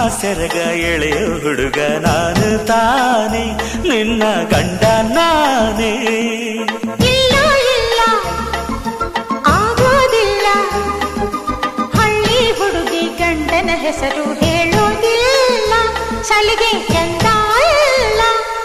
ಸೆರಗ ಎಳೆಯ ಹುಡುಗ ನಾನು ತಾನೇ ನಿನ್ನ ಗಂಡ ನಾನೇ ಇಲ್ಲ ಇಲ್ಲ ಆಗೋದಿಲ್ಲ ಹಳ್ಳಿ ಹುಡುಗಿ ಗಂಡನ ಹೆಸರು ಹೇಳೋದಿಲ್ಲ ಸಲಿಗೆ ಚಂದ ಇಲ್ಲ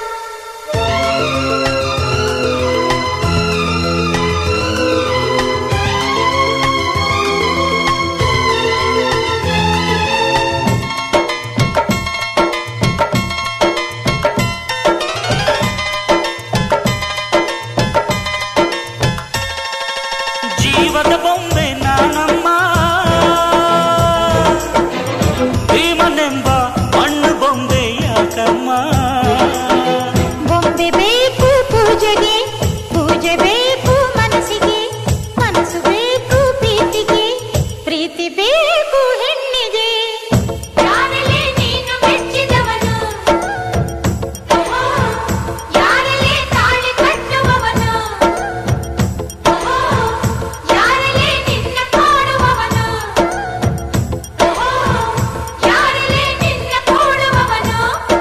ಜೀವದ ಬೊಂಬೆ ನಾನಮ್ಮ ಭೀಮನೆಂಬ ಮಣ್ಣು ಬೊಂಬೆ ಯಾಕಮ್ಮ ಬೊಂಬೆ ಬೇಕು ಪೂಜೆಗೆ ಪೂಜೆ ಬೇಕು ಮನಸ್ಸಿಗೆ ಮನಸ್ಸು ಬೇಕು ಪ್ರೀತಿಗೆ ಪ್ರೀತಿ ಬೇಕು ಹೆಣ್ಣಿಗೆ ಯಾರಲ್ಲೇ ನೀನು ಮೆಚ್ಚಿದವನು ಓಹೋ, ಯಾರಲ್ಲೇ ತಾಳಿ ಕಟ್ಟುವವನು ಓಹೋ, ಯಾರಲ್ಲೇ ನಿನ್ನ ಕಾಡುವವನು ಓಹೋ, ಯಾರಲ್ಲೇ ನಿನ್ನ ಕೂಡುವವನು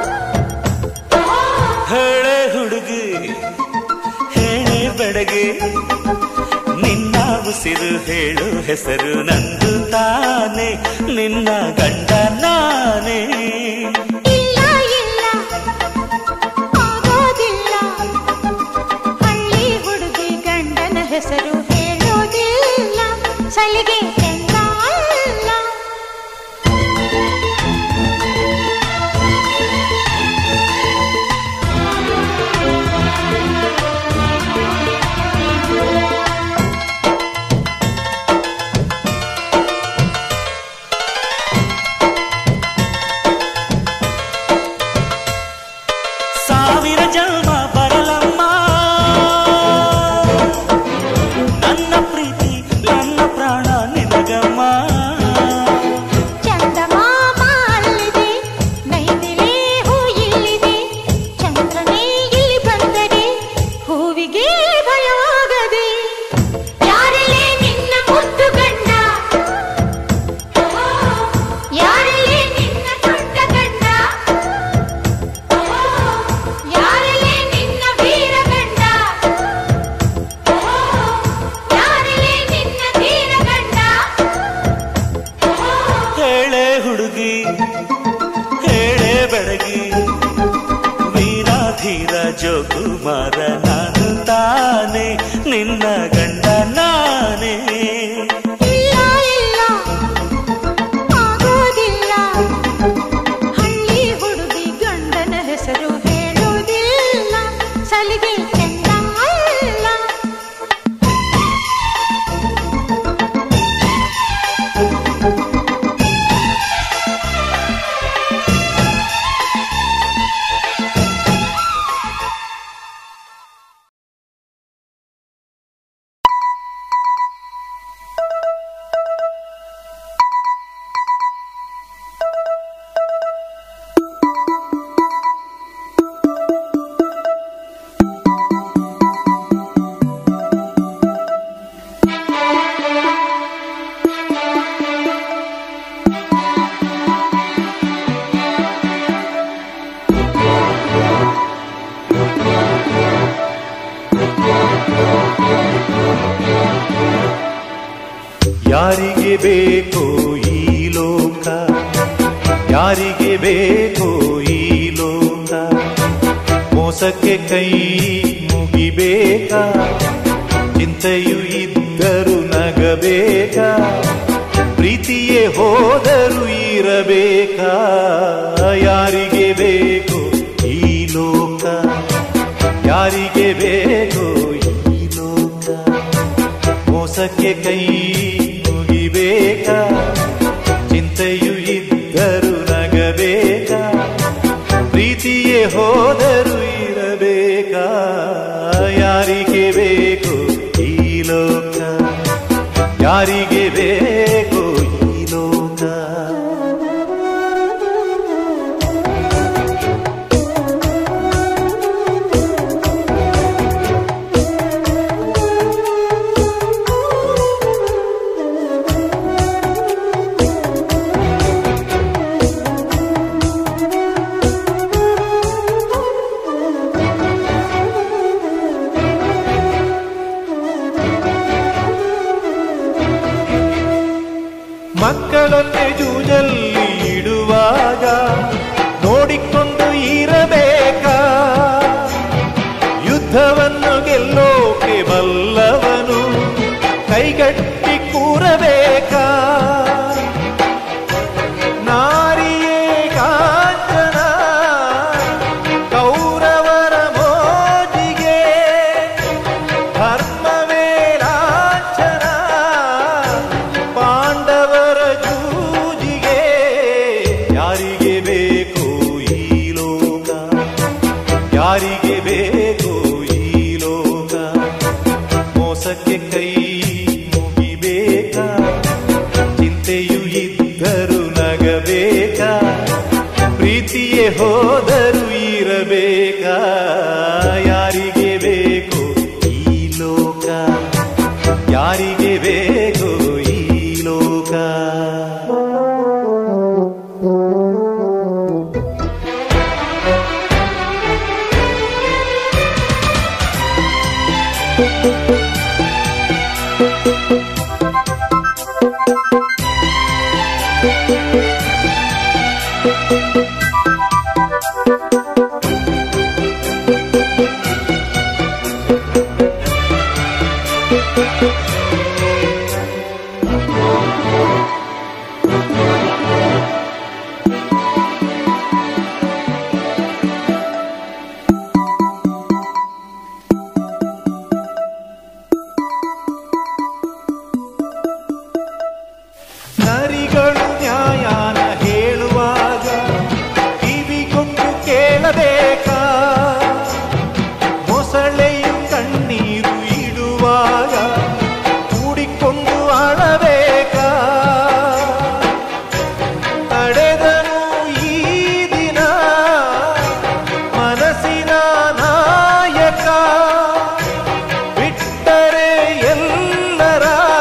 ಹೇಳೆ ಹುಡುಗಿ ಹೇಳೆ ಬೆಡಗೆ ನಿನ್ನ ಉಸಿರು ಹೇಳು ಹೆಸರು ನಂದು ತಾನೆ ನಿನ್ನ ಗಂಡ ನಾನೇ ಇಲ್ಲ ಇಲ್ಲ ಆಗೋದಿಲ್ಲ ಹಳ್ಳಿ ಹುಡುಗಿ ಗಂಡನ ಹೆಸರು ಹೇಳೋದಿಲ್ಲ ಸಲಿಗೆ ಚೆಂದ ಅಲ್ಲ ಸಾವಿರ ಜನ್ಮ ಬರಲಮ್ಮ ನನ್ನ ಪ್ರೀತಿ ನನ್ನ ಪ್ರಾಣ ನಿನಗಮ್ಮ ಚಂದಮಾಮ ಅಲ್ಲಿದೆ ನೈದಿಲೆ ಹೂ ಇಲ್ಲಿದೆ ಚಂದ್ರನೇ ಇಲ್ಲಿ ಬಂದರೆ ಹೂವಿಗೆ ಭಯವಾಗದೆ ಯಾರಲ್ಲೇ ನಿನ್ನ ಮುದ್ದು ಗಂಡ ಓಹೋ, ಯಾರಲ್ಲೇ ನಿನ್ನ ದೊಡ್ಡ ಗಂಡ ಓಹೋ, ಯಾರಲ್ಲೇ ನಿನ್ನ ವೀರ ಗಂಡ ಓಹೋ, ಯಾರಲ್ಲೇ ನಿನ್ನ ಧೀರ ಗಂಡ ಹೇಳೆ ಹುಡುಗಿ ಹೇಳೆ ಬೆಳಗಿ ವೀರಾಧೀರ ಜೋಕುಮಾರ ನಾನು ತಾನೆ ನಿನ್ನ ಗಂಡ ನಾನೇ ಇಲ್ಲ ಇಲ್ಲ ಆಗೋದಿಲ್ಲ ಹಳ್ಳಿ ಹುಡುಗಿ ಗಂಡನ ಹೆಸರು ಹೇಳೋದಿಲ್ಲ ಸಲಿಗೆ ಚೆಂದ ಅಲ್ಲ ಯಾರಿಗೆ ಬೇಕೋ ಈ ಲೋಕ ಯಾರಿಗೆ ಬೇಕೋ ಈ ಲೋಕ ಮೋಸಕ್ಕೆ ಕೈ ಮುಗಿಬೇಕಾ ಚಿಂತೆಯು ಇದ್ದರು ನಗಬೇಕಾ ಪ್ರೀತಿಯೇ ಹೋದರು ಇರಬೇಕಾ ಯಾರಿಗೆ ಬೇಕು ಈ ಲೋಕ ಯಾರಿಗೆ ಬೇಕು ಈ ಲೋಕ ಮೋಸಕ್ಕೆ ಕೈ ಮುಗಿಬೇಕಾ ಚಿಂತೆಯು ಇದ್ದರು ನಗಬೇಕಾ ಪ್ರೀತಿಯೇ ಹೋದರು ಇರಬೇಕಾ ಯಾರಿಗೆ ಬೇಕು ಈ ಲೋಕ ಯಾರಿಗೆ ಬೇಕು ಈ ಲೋಕ ಮಕ್ಕಳನ್ನೇ ಜೂಜಲ್ಲಿ ಇಡುವಾಗ ನೋಡಿಕೊಂಡು ಇರಬೇಕಾ ಯುದ್ಧವನ್ನು ಗೆಲ್ಲೋಕೆ ಬಲ್ಲವನು ಕೈಗಟ್ಟಿ ಕೂರಬೇಕಾ ನಾರಿಯೇ ಕಾಂಚನ ಕೌರವರ ಮೋಜಿಗೆ ಧರ್ಮವೇ ಲಾಂಛನ ಪಾಂಡವರ ಜೂಜಿಗೆ ಯಾರಿಗೆ ಬೇಕು ಈ ಲೋಕ ಯಾರಿಗೆ ಬೇಕು ಈ ಲೋಕ ಮೋಸಕ್ಕೆ ಕೈ ಮುಗಿಬೇಕಾ ಚಿಂತೆಯು ಇದ್ದರು ನಗಬೇಕಾ ಪ್ರೀತಿಯೇ ಹೋದರು ಇರಬೇಕಾ ಯಾರಿಗೆ ಬೇಕು ಈ ಲೋಕ ಯಾರಿಗೆ ಬೇಕು ಈ ಲೋಕ ನರಿಗಳು ನ್ಯಾಯಾನ ಹೇಳುವಾಗ ಕಿವಿಗೊಂಡು ಕೇಳಬೇಕಾ ಮೊಸಳೆಯು ಕಣ್ಣೀರು ಇಡುವಾಗ ಕೂಡಿಕೊಂಡು ಅಳಬೇಕಾ ತಡೆದನು ಈ ದಿನ ಮನಸ್ಸಿನ ನಾಯಕ ಬಿಟ್ಟರೆ ಎಲ್ಲರ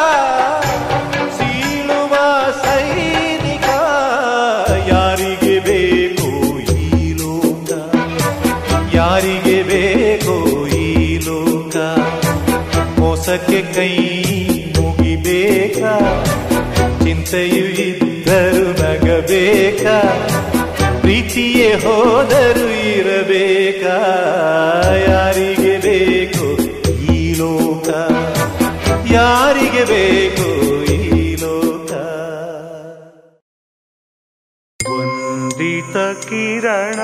ಸೀಳುವ ಸೈನಿಕ ಯಾರಿಗೆ ಬೇಕು ಈ ಲೋಕ ಯಾರಿಗೆ ಬೇಕು ಈ ಲೋಕ ಮೋಸಕ್ಕೆ ಕೈ ಮುಗಿಬೇಕಾ ಚಿಂತೆಯು ಇದ್ದರು ನಗಬೇಕಾ ಪ್ರೀತಿಯೇ ಹೋದರು ಇರಬೇಕಾ ಯಾರಿಗೆ ಬೇಕು ಈ ಲೋಕ ಯಾರಿಗೆ ಬೇಕು ಈ ಲೋಕ ವಂದಿತ ಕಿರಣ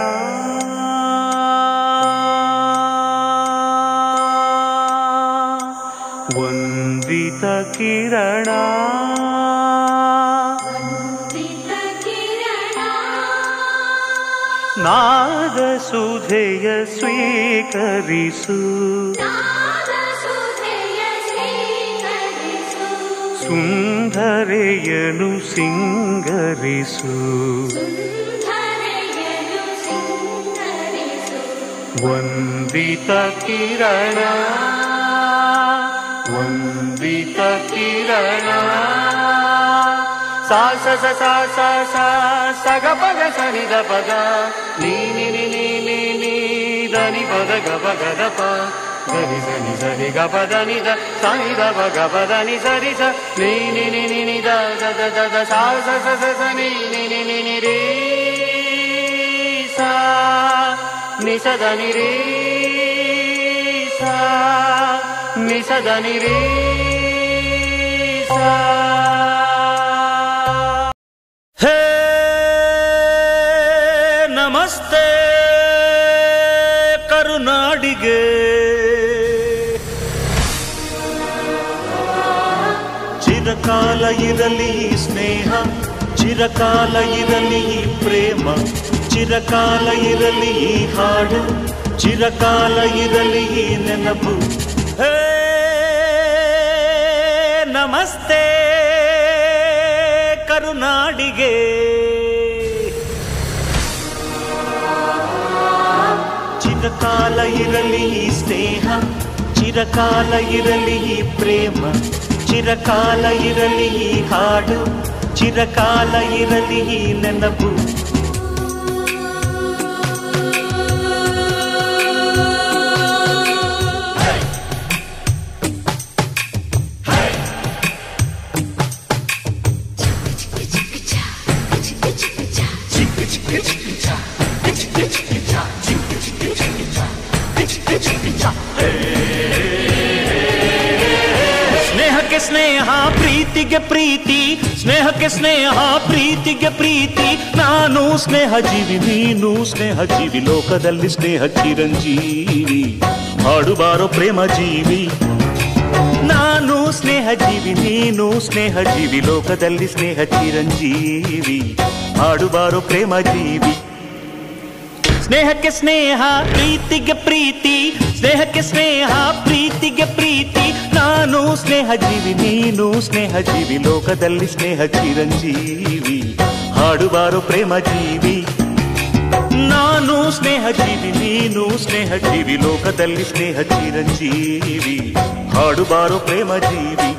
ವಂದಿತ ಕಿರಣ ನಾದ ಸುಧೆಯ ಸ್ವೀಕರಿಸು ಸುಂದರೆಯನು ಸಿಂಗರಿಸು ವಂದಿತ ಕಿರಣ ವಂದಿತ ಕಿರಣ ಸಾ ಸ ಸ ಸ ಸ ಸ ಸ ಗ ಪ ಗ ಸ ನಿ ದ ಪ ಗ ನೀ ನಿ ನಿ ನಿ ನಿ ನಿ ದ ನಿ ಪ ದ ಗ ಪ ಗ ದ ಪ ಗ ರಿ ಸ ನಿ ಸ ರಿ ಗ ಪ ದ ನಿ ದ ಸ ನಿ ದ ಪ ಗ ಪ ದ ನಿ ಸ ರಿ ಸ ನೀ ನಿ ನಿ ನಿ ನಿ ದ ದ ದ ದ ದ ಸಾ ಸ ಸ ಸ ಸ ನಿ ನಿ ನಿ ನಿ ನಿ ರೀ ಸಾ ನಿ ಸ ದ ನಿ ರೀ ಸಾ ನಿ ಸ ದ ನಿ ರೀ ಸಾ ಹೇ ನಮಸ್ತೆ ಕರುನಾಡಿಗೆ ಚಿರಕಾಲ ಇರಲಿ ಈ ಸ್ನೇಹ ಚಿರಕಾಲ ಇರಲಿ ಈ ಪ್ರೇಮ ಚಿರಕಾಲ ಇರಲಿ ಈ ಹಾಡು ಚಿರಕಾಲ ಇರಲಿ ಈ ನೆನಪು ಹೇ ನಮಸ್ತೆ ಕರುನಾಡಿಗೆ ಚಿರಕಾಲ ಇರಲಿ ಈ ಸ್ನೇಹ ಚಿರಕಾಲ ಇರಲಿ ಈ ಪ್ರೇಮ ಚಿರಕಾಲ ಇರಲಿ ಈ ಹಾಡು ಚಿರಕಾಲ ಇರಲಿ ಈ ನೆನಪು ಸ್ನೇಹಕ್ಕೆ ಸ್ನೇಹ ಪ್ರೀತಿಗೆ ಪ್ರೀತಿ ಸ್ನೇಹಕ್ಕೆ ಸ್ನೇಹ ಪ್ರೀತಿಗೆ ಪ್ರೀತಿ ನಾನು ಸ್ನೇಹ ಜೀವಿ ನೀನು ಸ್ನೇಹ ಜೀವಿ ಲೋಕದಲ್ಲಿ ಸ್ನೇಹ ಚಿರಂಜೀವಿ ಹಾಡುಬಾರೋ ಪ್ರೇಮ ಜೀವಿ ನಾನು ಸ್ನೇಹ ಜೀವಿ ನೀನು ಸ್ನೇಹ ಜೀವಿ ಲೋಕದಲ್ಲಿ ಸ್ನೇಹ ಚಿರಂಜೀವಿ ಹಾಡುಬಾರೋ ಪ್ರೇಮ ಜೀವಿ ಸ್ನೇಹಕ್ಕೆ ಸ್ನೇಹ ಪ್ರೀತಿಗೆ ಪ್ರೀತಿ ಸ್ನೇಹಕ್ಕೆ ಸ್ನೇಹ ಪ್ರೀತಿಗೆ ಪ್ರೀತಿ ನಾನು ಸ್ನೇಹ ಜೀವಿ ನೀನು ಸ್ನೇಹ ಜೀವಿ ಲೋಕದಲ್ಲಿ ಸ್ನೇಹ ಚಿರಂಜೀವಿ ಹಾಡುವಾರು ಪ್ರೇಮ ಜೀವಿ ನಾನು ಸ್ನೇಹ ಜೀವಿ ನೀನು ಸ್ನೇಹ ಜೀವಿ ಲೋಕದಲ್ಲಿ ಸ್ನೇಹ ಚಿರಂಜೀವಿ ಹಾಡುವಾರು ಪ್ರೇಮ ಜೀವಿ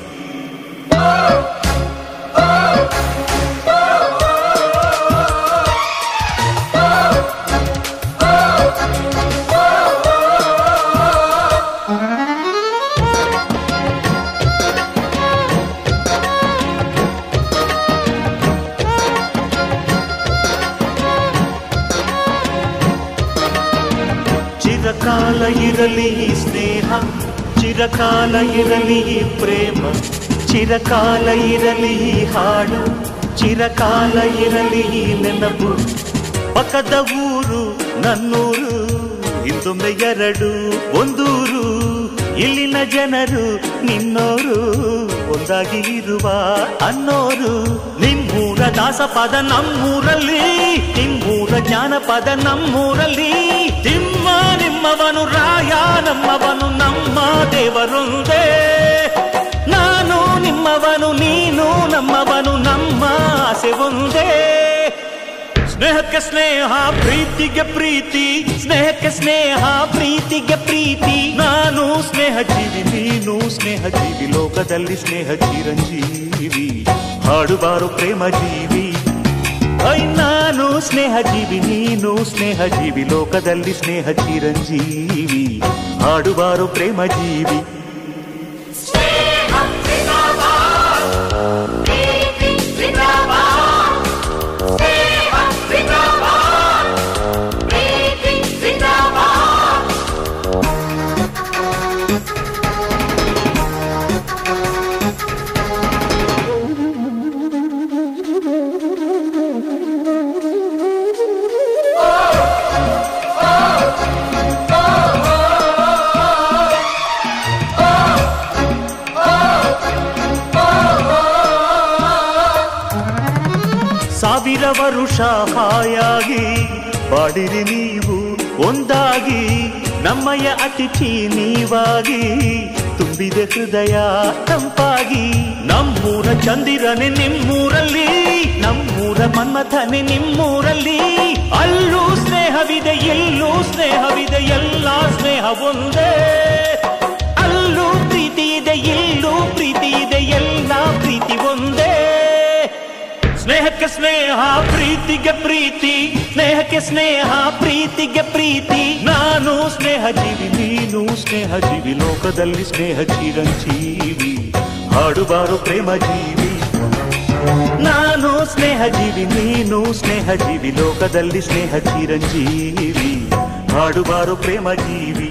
ಚಿರಕಾಲ ಇರಲಿ ಈ ಸ್ನೇಹ ಚಿರಕಾಲ ಇರಲಿ ಈ ಪ್ರೇಮ ಚಿರಕಾಲ ಇರಲಿ ಈ ಹಾಡು ಚಿರಕಾಲ ಇರಲಿ ಈ ನೆನಪು ಪಕ್ಕದ ಊರು ನನ್ನೂರು ಹಿಂದೊಮ್ಮೆ ಎರಡು ಒಂದೂರು ಇಲ್ಲಿನ ಜನರು ನಿನ್ನೋರು ಒಂದಾಗಿ ಇರುವ ಅನ್ನೋರು ನಿಮ್ಮೂರ ದಾಸಪದ ನಮ್ಮೂರಲ್ಲಿ ನಿಮ್ಮೂರ ಜ್ಞಾನಪದ ನಮ್ಮೂರಲ್ಲಿ ತಿಮ್ಮ ನಿಮ್ಮವನು ರಾಯ ನಮ್ಮವನು ನಮ್ಮ ದೇವರೊಂದೇ ನಾನು ನಿಮ್ಮವನು ನೀನು ನಮ್ಮವನು ನಮ್ಮ ಆಸೆ ಒಂದೇ ಸ್ನೇಹಕ್ಕೆ ಸ್ನೇಹ ಪ್ರೀತಿಗೆ ಪ್ರೀತಿ ಸ್ನೇಹಕ್ಕೆ ಸ್ನೇಹ ಪ್ರೀತಿಗೆ ಪ್ರೀತಿ ನಾನು ಸ್ನೇಹ ಜೀವಿ ನೀನು ಸ್ನೇಹ ಜೀವಿ ಲೋಕದಲ್ಲಿ ಸ್ನೇಹ ಚಿರಂಜೀವಿ ಹಾಡುಬಾರು ಪ್ರೇಮ ಜೀವಿ ಐ ನಾನು ಸ್ನೇಹ ಜೀವಿ ನೀನು ಸ್ನೇಹ ಜೀವಿ ಲೋಕದಲ್ಲಿ ಸ್ನೇಹ ಚಿರಂಜೀವಿ ಹಾಡುಬಾರು ಪ್ರೇಮ ಜೀವಿ ಸಾವಿರ ವರುಷ ಹಾಯಾಗಿ ಬಾಡಿರಿ ನೀವು ಒಂದಾಗಿ ನಮ್ಮಯ ಅತಿಥಿ ನೀವಾಗಿ ತುಂಬಿದೆ ಹೃದಯ ತಂಪಾಗಿ ನಮ್ಮೂರ ಚಂದಿರನೆ ನಿಮ್ಮೂರಲ್ಲಿ ನಮ್ಮೂರ ಮನ್ಮಥನೆ ನಿಮ್ಮೂರಲ್ಲಿ ಅಲ್ಲೂ ಸ್ನೇಹವಿದೆ ಎಲ್ಲೂ ಸ್ನೇಹವಿದೆ ಎಲ್ಲ ಸ್ನೇಹ ಒಂದೇ ಅಲ್ಲೂ ಪ್ರೀತಿ ಇದೆ ಇಲ್ಲೂ ಪ್ರೀತಿ ಇದೆ ಎಲ್ಲ ಪ್ರೀತಿ ಒಂದೇ ಸ್ನೇಹಕ್ಕೆ ಸ್ನೇಹ ಪ್ರೀತಿಗೆ ಪ್ರೀತಿ ಸ್ನೇಹಕ್ಕೆ ಸ್ನೇಹ ಪ್ರೀತಿಗೆ ಪ್ರೀತಿ ನಾನು ಸ್ನೇಹ ಜೀವಿ ನೀನು ಸ್ನೇಹ ಜೀವಿ ಲೋಕದಲ್ಲಿ ಸ್ನೇಹ ಚಿರಂಜೀವಿ ಹಾಡುಬಾರು ಪ್ರೇಮ ಜೀವಿ ನಾನು ಸ್ನೇಹ ಜೀವಿ ನೀನು ಸ್ನೇಹ ಜೀವಿ ಲೋಕದಲ್ಲಿ ಸ್ನೇಹ ಚಿರಂಜೀವಿ ಹಾಡುಬಾರು ಪ್ರೇಮ ಜೀವಿ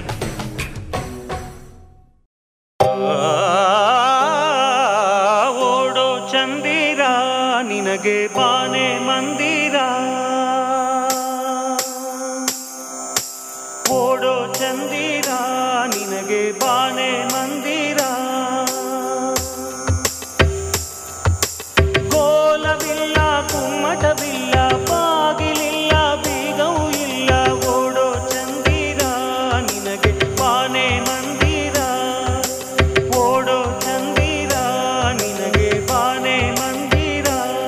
ಓಡೋ ಚಂದಿರ ನಿನಗೆ ಬಾನೆ ಮಂದಿರ ಓಡೋ ಚಂದಿರ ನಿನಗೆ ಬಾನೆ ಮಂದಿರ ಗೋಲವಿಲ್ಲ ಕುಮ್ಮಟವಿಲ್ಲ ಬಾಗಿಲಿಲ್ಲ ಬೀಗವೂ ಇಲ್ಲ ಓಡೋ ಚಂದಿರ ನಿನಗೆ ಬಾನೆ ಮಂದಿರ ಓಡೋ ಚಂದಿರ ನಿನಗೆ ಬಾನೆ ಮಂದಿರ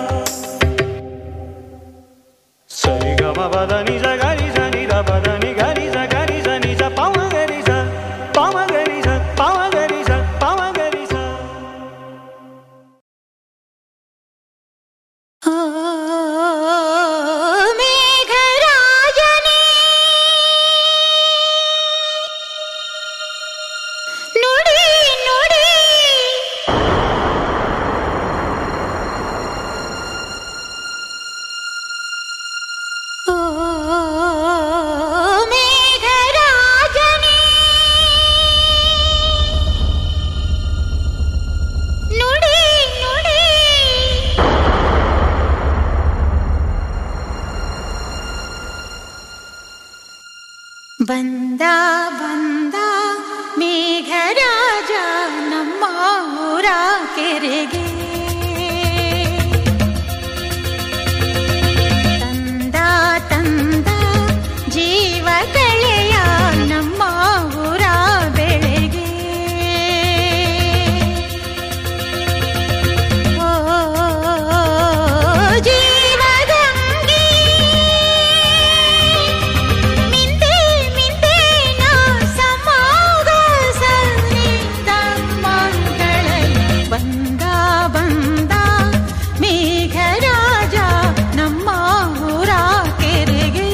ಸರಿ ಗಮ ಪದ ನಿಜ ಗರಿ ಸ ನಿರ ಪದ ನಿ ಗರಿ ಸ ಗರಿ ಸ ನಿಜ ಪವ ಗರಿ ಸ ಪವ ಗರಿ ಸ ಪವ ಗರಿ ಸ ಪವ ಗರಿ ಸ ಆ ಮೇಘರಾಜನೇ ನುಡಿ ನುಡಿ ಓ ಬಂದ ಬಂದ ಮೇಘರಾಜ ನಮ್ಮ ಊರ ಕೆರೆಗೆ ತಂದ ತಂದ ಜೀವ ಕಳೆಯ ನಮ್ಮ ಊರ ಬೆಳೆಗೆ ಓ ಜೀವಗಂಗೆ ಮಿಂದೆ ಮಿಂದೆ ನಾ ಸಮಾಗ ಸನ್ನಿಧ ಮಂಗಳಲಿ ಬಂದ ಬಂದ ಮೇಘರಾಜ ನಮ್ಮ ಊರ ಕೆರೆಗೆ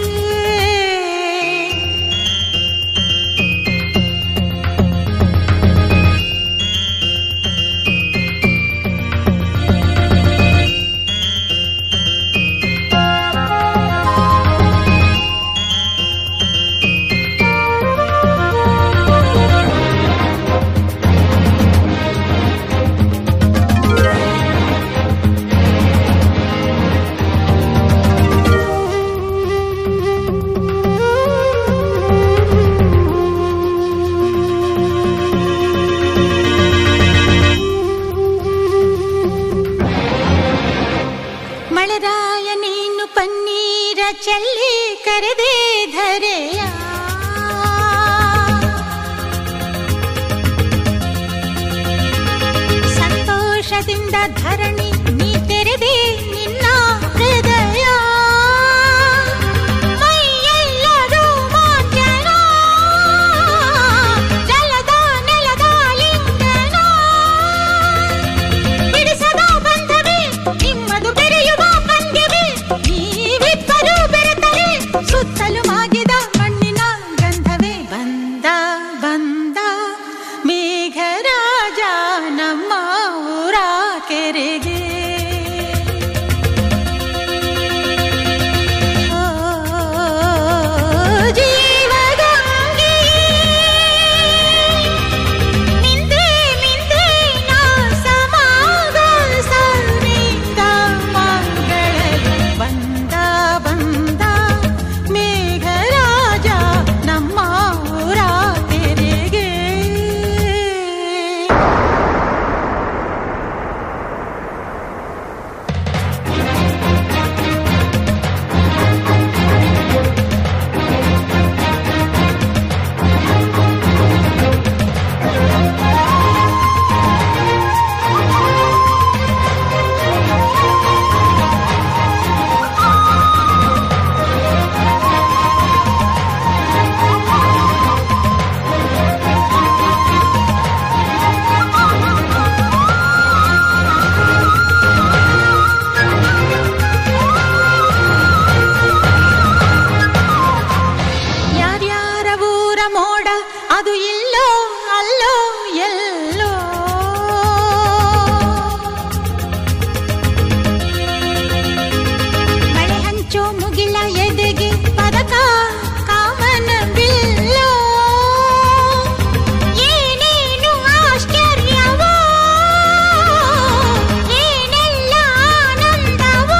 ಮಳರಾಯ ನೀನು ಪನ್ನೀರ ಚೆಲ್ಲಿ ಕರೆದೆ ಧರೆಯ ಸಂತೋಷದಿಂದ ಧರಣಿ ನೀ ತೆರೆದೆ ನಿನ್ನ ಹೃದಯ ಮೈಯೆಲ್ಲ ರೋಮಾಂಚನ, ಜಲದ ನೆಲದ ಲಿಂಗನ ಬಿಡಿಸದ ಬಂಧವೇ ನಿಮ್ಮದು ಬೆರೆಯುವ ಪಂದ್ಯವೇ ನೀವಿಬ್ಬರು ಬೆರೆತರೆ ಸುತ್ತಲು ಮಾಗಿದ ಮಣ್ಣಿನ ಗಂಧವೇ ಬಂದ ಬಂದ ಮೇಘರಾಜ ನಮ್ಮ ಊರ ಕೆರೆಗೆ ಓ, ಜೀವಗಂಗೆ ಮಿಂದೆ ಮಿಂದೆ ನಾ ಸಮಾಗ ಸನ್ನಿಧ ಮಂಗಳಲಿ ಬಂದ ಬಂದ ಮೇಘರಾಜ ನಮ್ಮ ಊರ ತೆರೆಗೆ ಯಾರ್ಯಾರ ಊರ ಮೋಡ ಅದು ಇಲ್ಲೋ ಅಲ್ಲೋ ಎಲ್ಲೋ ಮಳೆ ಹಂಚೋ ಮುಗಿಲ ಎದೆಗೆ ಪದಕ ಕಾಮನ ಬಿಲ್ಲೋ ಏನೇನು ಆಶ್ಚರ್ಯವೋ ಏನೆಲ್ಲ ಆನಂದವೋ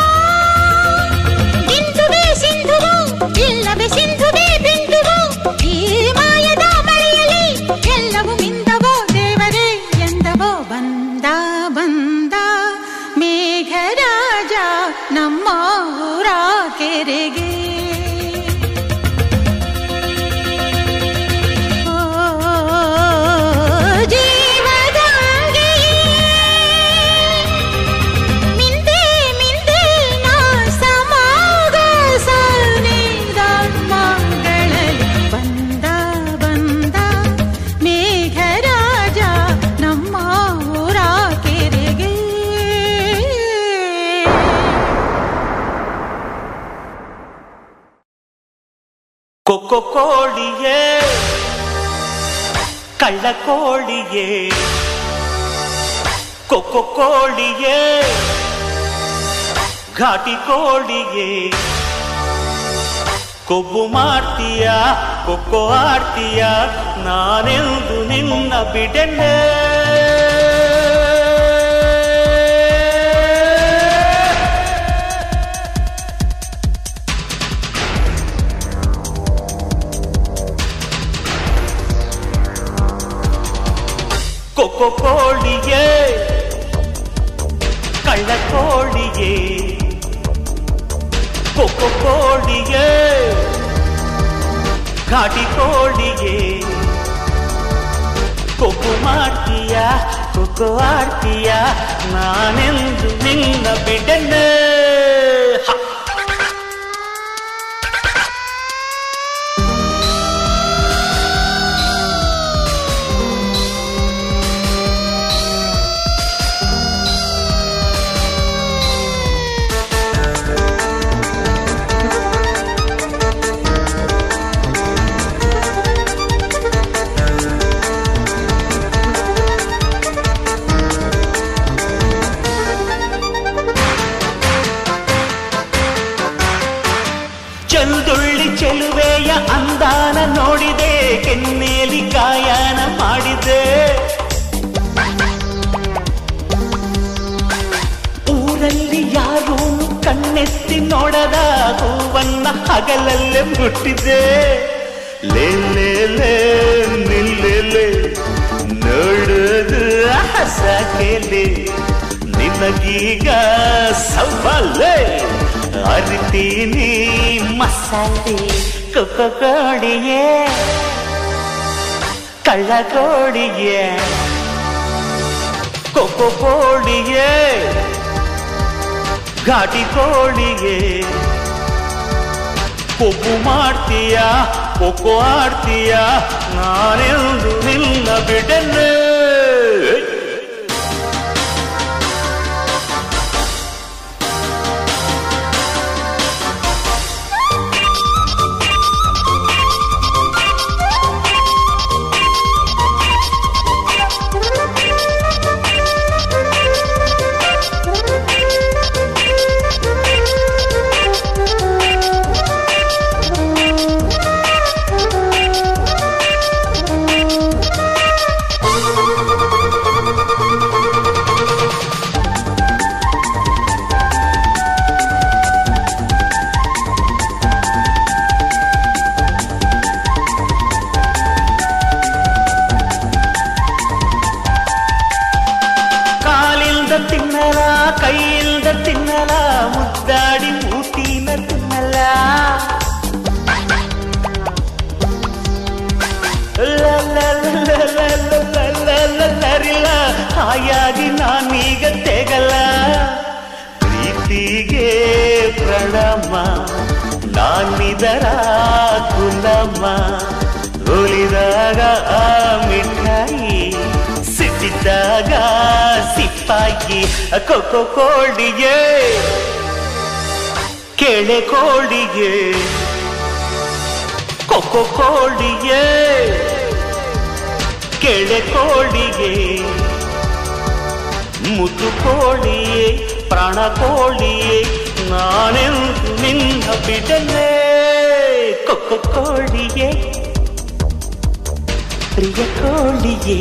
ಬಿಂದುವೆ ಸಿಂಧುವು ಇಲ್ಲವೇ ಸಿಂಧುವೆ ಬಿಂದುವು ಈ ಮಾಯದ ಮಳೆಯಲ್ಲಿ ಎಲ್ಲವೂ ಮಿಂದವೋ ದೇವರೇ ಎಂದವೋ ಬಂದ ಬಂದ ಮೇಘರಾಜ ನಮ್ಮ ಊರ ಕೆರೆಗೆ ಓ, ಜೀವಗಂಗೆ ಮಿಂದೆ ಮಿಂದೆ ನಾ ಸಮಾಗ ಸನ್ನಿಧ ಮಂಗಳಲಿ ಬಂದ ಬಂದ ಮೇಘರಾಜ ನಮ್ಮ ಊರ ಕೆರೆಗೆ ಕೊಕ್ಕೊ ಕೋಳಿಯೇ ಕಳ್ಳ ಕೋಳಿಯೇ ಕೊಕ್ಕೊ ಕೋಳಿಯೇ ಘಾಟಿ ಕೋಳಿಯೇ ಕೊಬ್ಬು ಮಾಡ್ತೀಯ ಕೊಕ್ಕೊ ಆಡ್ತೀಯ ನಾನೆಂದು ನಿನ್ನ ಬಿಡೆನೆ ಕೊಕ್ಕೊ ಕೋಳಿಯೇ ಕಳ್ಳ ಕೋಳಿಯೇ ಕೊಕ್ಕೊ ಕೋಳಿಯೇ ಘಾಟಿ ಕೋಳಿಯೇ ಕೊಕ್ಕು ಮಾಡ್ತೀಯ ಕೊಕ್ಕು ಆಡ್ತೀಯ ನಾನೆಂದು ನಿನ್ನ ಬಿಡನೆ ಹ ಚಂದುಳ್ಳಿ ಚೆಲುವೆಯ ಅಂದಾನ ನೋಡಿದೆ ಕೆನ್ನೇಲಿ ಗಾಯನ ಮಾಡಿದೆ ಊರಲ್ಲಿ ಯಾರೂ ಕಣ್ಣೆತ್ತಿ ನೋಡದ ಹೂವನ್ನ ಹಗಲಲ್ಲೇ ಮುಟ್ಟಿದೆ ಲೇ ಲೇ ಲೇ ನಿಲ್ಲೆಲೆ ನೋಡುದು ಹಸಕೆಲೆ ನಿನಗೀಗ ಸವಾಲೆ ಅರಿತೀನಿ ಮಸಾಲೆ ಕೊಕ್ಕ ಕೋಡಿಯೇ ಕಳ್ಳ ಕೋಡಿಯೇ ಕೊಕ್ಕೊ ಕೋಳಿಯೇ ಘಾಟಿ ಕೋಳಿಯೇ ಕೊಬ್ಬು ಮಾಡ್ತೀಯ ಕೊಕ್ಕೊ ಆಡ್ತೀಯ ನಾನೆಂದು ನಿನ್ನ ಬಿಡನೆ ಕಾಲಿಲ್ದ ತಿನ್ನಲ ಕೈಯಿಲ್ದ ತಿನ್ನಲ ಮುದ್ದಾಡಿ ಊಟಿನ ತಿನ್ನಲ ಲರಿಲ್ಲ ಹಾಯಾಗಿ ನಾನೀಗ ತೆಗಲ ಪ್ರೀತಿಗೆ ಪ್ರಣಮ ನಾನಿದರ ಕುಲಮ್ಮ ಉಳಿದಾಗ ಆ ಮಿಠಾಯಿ ಸಿಟ್ಟಿದ್ದಾಗ ಸಿಪ್ಪಾಗಿ ಕೊಕ್ಕೊ ಕೋಳಿಗೆ ಕೆಳೆ ಕೋಳಿಗೆ ಕೊಕ್ಕೊ ಕೋಳಿಗೆ ಕೆಳೆ ಕೋಳಿಗೆ ಮುದ್ದು ಕೋಳಿಯೇ ಪ್ರಾಣ ಕೋಳಿಯೇ ನಾನೆಂದು ನಿನ್ನ ಬಿಡಲೇ ಕೊಕ್ಕೊ ಕೋಳಿಯೇ ಪ್ರಿಯ ಕೋಳಿಯೇ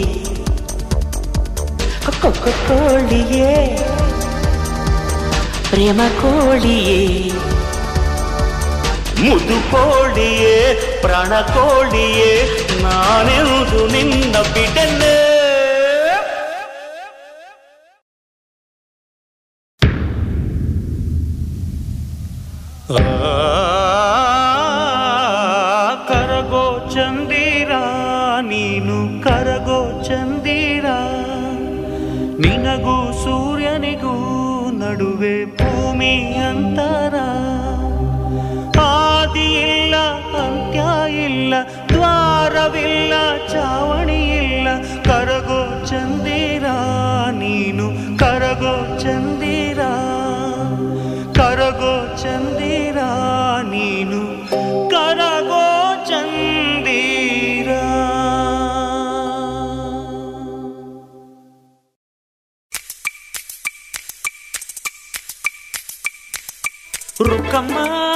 ಕೊಕ್ಕೊ ಕೋಳಿಯೇ ಪ್ರೇಮ ಕೋಳಿಯೇ ಮುದು ಕೋಳಿಯೇ ಪ್ರಾಣ ಕೋಳಿಯೇ ನಾನೆಂದು ನಿನ್ನ ಬಿಡಲೇ ಕರಗೋ ಚಂದಿರ ನೀನು ಕರಗೋ ಚಂದಿರ ನಿನಗೂ ಸೂರ್ಯನಿಗೂ ನಡುವೆ ಭೂಮಿ ಅಂತರ ಆದಿ ಇಲ್ಲ ಅಂತ್ಯ ಇಲ್ಲ ದ್ವಾರವಿಲ್ಲ ಚಾವಣಿ ಇಲ್ಲ ಕರಗೋ ಚಂದಿರ ನೀನು ಕರಗೋ ಚಂದಿರ ಕರಗೋ ಚಂದಿರ ನೀನು ಕರಗೋ ಚಂದಿರ ರುಕ್ಕಮ್ಮ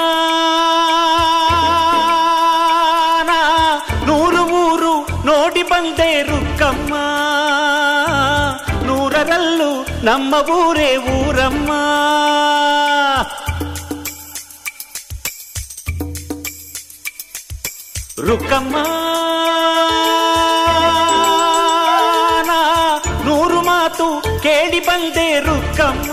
ನಾ ನೂರು ಊರು ನೋಡಿ ಬಂದೆ ರುಕ್ಕಮ್ಮ ನೂರರಲ್ಲೂ ನಮ್ಮ ಊರೇ ಊರಮ್ಮ ರುಕ್ಕಮ್ಮ ನಾ ಎಂದೇ ರುಕ್ಕಮ್ಮ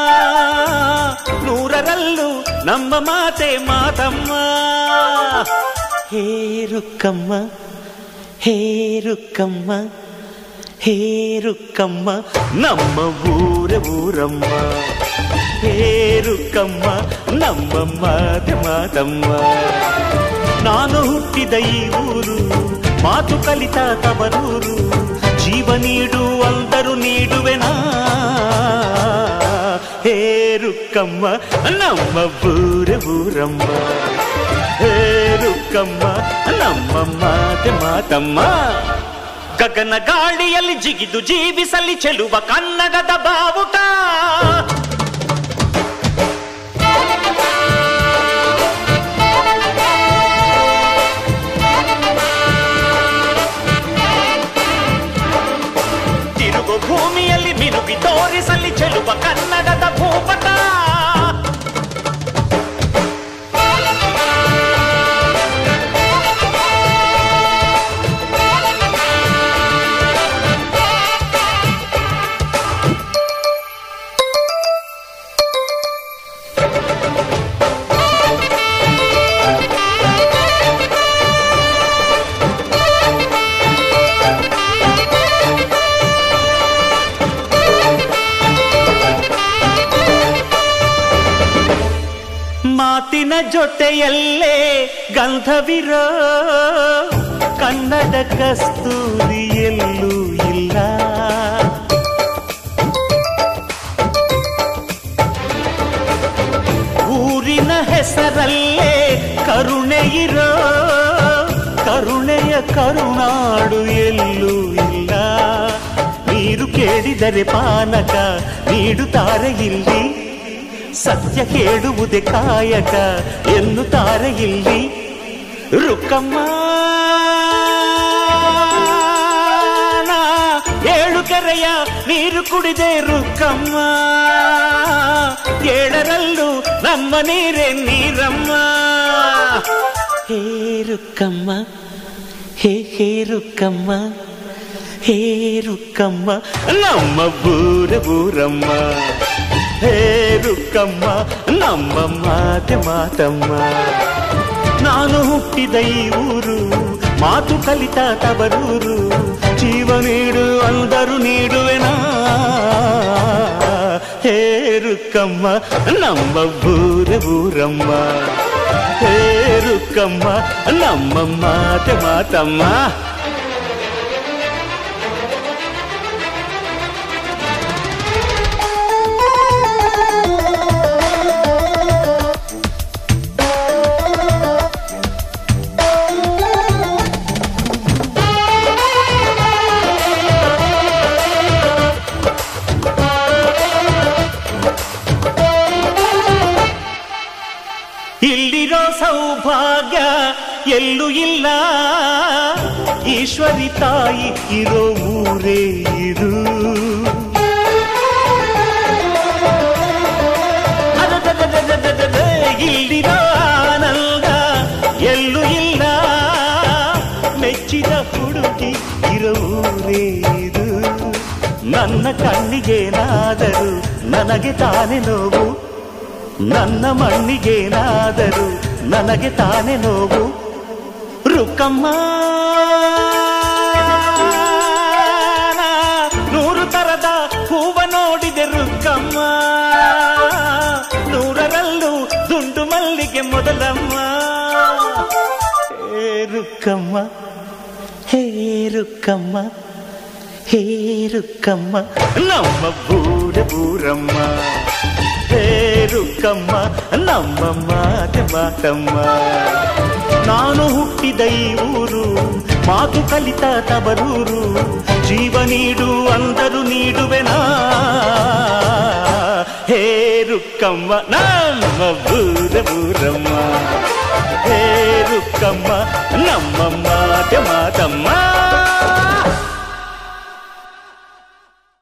ನೂರರಲ್ಲೂ ನಮ್ಮ ಮಾತೆ ಮಾತಮ್ಮ ಹೇ ರುಕ್ಕಮ್ಮ ಹೇ ರುಕ್ಕಮ್ಮ ಹೇ ರುಕ್ಕಮ್ಮ ನಮ್ಮ ಊರ ಊರಮ್ಮ ಹೇ ರುಕ್ಕಮ್ಮ ನಮ್ಮ ಮಾತೆ ಮಾತಮ್ಮ ನಾನು ಹುಟ್ಟಿದ ಈ ಊರು ಮಾತು ಕಲಿತ ತವರೂರು ಜೀವ ನೀಡು ಅಂದರು ನೀಡುವೆನಾ ಹೇ ರುಕ್ಕಮ್ಮ ನಮ್ಮ ಊರ ಊರಮ್ಮ ಹೇ ರುಕ್ಕಮ್ಮ ನಮ್ಮ ಮಾತೆ ಮಾತಮ್ಮ ಗಗನ ಗಾಳಿಯಲ್ಲಿ ಜಿಗಿದು ಜೀವಿಸಲಿ ಚೆಲುವ ಕನ್ನಡದ ಬಾವುಟ ತಿರುಗು ಭೂಮಿಯಲ್ಲಿ ಮಿನುಗಿ ತೋರಿಸಲಿ ಚೆಲುವ ಕನ್ನಡದ ಭೂಪಟ ಮಾತಿನ ಜೊತೆಯಲ್ಲೇ ಗಂಧವಿರೋ ಕನ್ನಡ ಕಸ್ತೂರಿ ಎಲ್ಲೂ ಇಲ್ಲ ಊರಿನ ಹೆಸರಲ್ಲೇ ಕರುಣೆ ಇರೋ ಕರುಣೆಯ ಕರುನಾಡು ಎಲ್ಲೂ ಇಲ್ಲ ನೀರು ಕೇಳಿದರೆ ಪಾನಕ ನೀಡುತ್ತಾರೆ ಇಲ್ಲಿ ಸತ್ಯ ಕೇಳುವುದೇ ಕಾಯಕ ಎನ್ನುತ್ತಾರೆ ಇಲ್ಲಿ ರುಕ್ಕಮ್ಮ ನಾ ಏಳು ಕೆರೆಯ ನೀರು ಕುಡಿದೆ ರುಕ್ಕಮ್ಮ ಏಳರಲ್ಲೂ ನಮ್ಮ ನೀರೇ ನೀರಮ್ಮ ಹೇ ರುಕ್ಕಮ್ಮ ಹೇ ಹೇ ರುಕ್ಕಮ್ಮ ಹೇ ರುಕ್ಕಮ್ಮ ನಮ್ಮ ಬೂರ ಬೂರಮ್ಮ ಹೇ ರುಕ್ಕಮ್ಮ ನಮ್ಮ ಮಾತೆ ಮಾತಮ್ಮ ನಾನು ಹುಟ್ಟಿದ ಈ ಊರು ಮಾತು ಕಲಿತ ತವರೂರು ಜೀವ ನೀಡು ಅಂದರು ನೀಡುವೆನಾ ಹೇ ರುಕ್ಕಮ್ಮ ನಮ್ಮ ಬೂರ ಬೂರಮ್ಮ ಹೇ ರುಕ್ಕಮ್ಮ ನಮ್ಮ ಮಾತೆ ಮಾತಮ್ಮ ಇಲ್ಲಿರೋ ಸೌಭಾಗ್ಯ ಎಲ್ಲೂ ಇಲ್ಲ ಈಶ್ವರಿ ತಾಯಿ ಇರೋ ಊರೇ ಇದು ಅದದದದದದದ, ಇಲ್ಲಿರೋ ಆನಂದ ಎಲ್ಲೂ ಇಲ್ಲ ಮೆಚ್ಚಿದ ಹುಡುಗಿ ಇರೋ ಊರೇ ಇದು ನನ್ನ ಕಣ್ಣಿಗೇನಾದರೂ ನನಗೆ ತಾನೇ ನೋವು ನನ್ನ ಮಣ್ಣಿಗೇನಾದರೂ ನನಗೆ ತಾನೇ ನೋವು ರುಕ್ಕಮ್ಮ ನೂರು ತರದ ಹೂವ ನೋಡಿದೆ ರುಕ್ಕಮ್ಮ ನೂರರಲ್ಲೂ ದುಂಡು ಮಲ್ಲಿಗೆ ಮೊದಲಮ್ಮ ಹೇ ರುಕ್ಕಮ್ಮ ಹೇ ರುಕ್ಕಮ್ಮ ಹೇ ರುಕ್ಕಮ್ಮ ನಮ್ಮ ಬೂರ ಬೂರಮ್ಮ ಹೇ ರುಕ್ಕಮ್ಮ ನಮ್ಮ ಮಾತೆ ಮಾತಮ್ಮ ನಾನು ಹುಟ್ಟಿದ ಈ ಊರು ಮಾತು ಕಲಿತ ತವರೂರು ಜೀವ ನೀಡು ಅಂದರು ನೀಡುವೆನಾ ಹೇ ರುಕ್ಕಮ್ಮ ನಮ್ಮ ಬೂರ ಬೂರಮ್ಮ ಹೇ ರುಕ್ಕಮ್ಮ ನಮ್ಮ ಮಾತೆ ಮಾತಮ್ಮ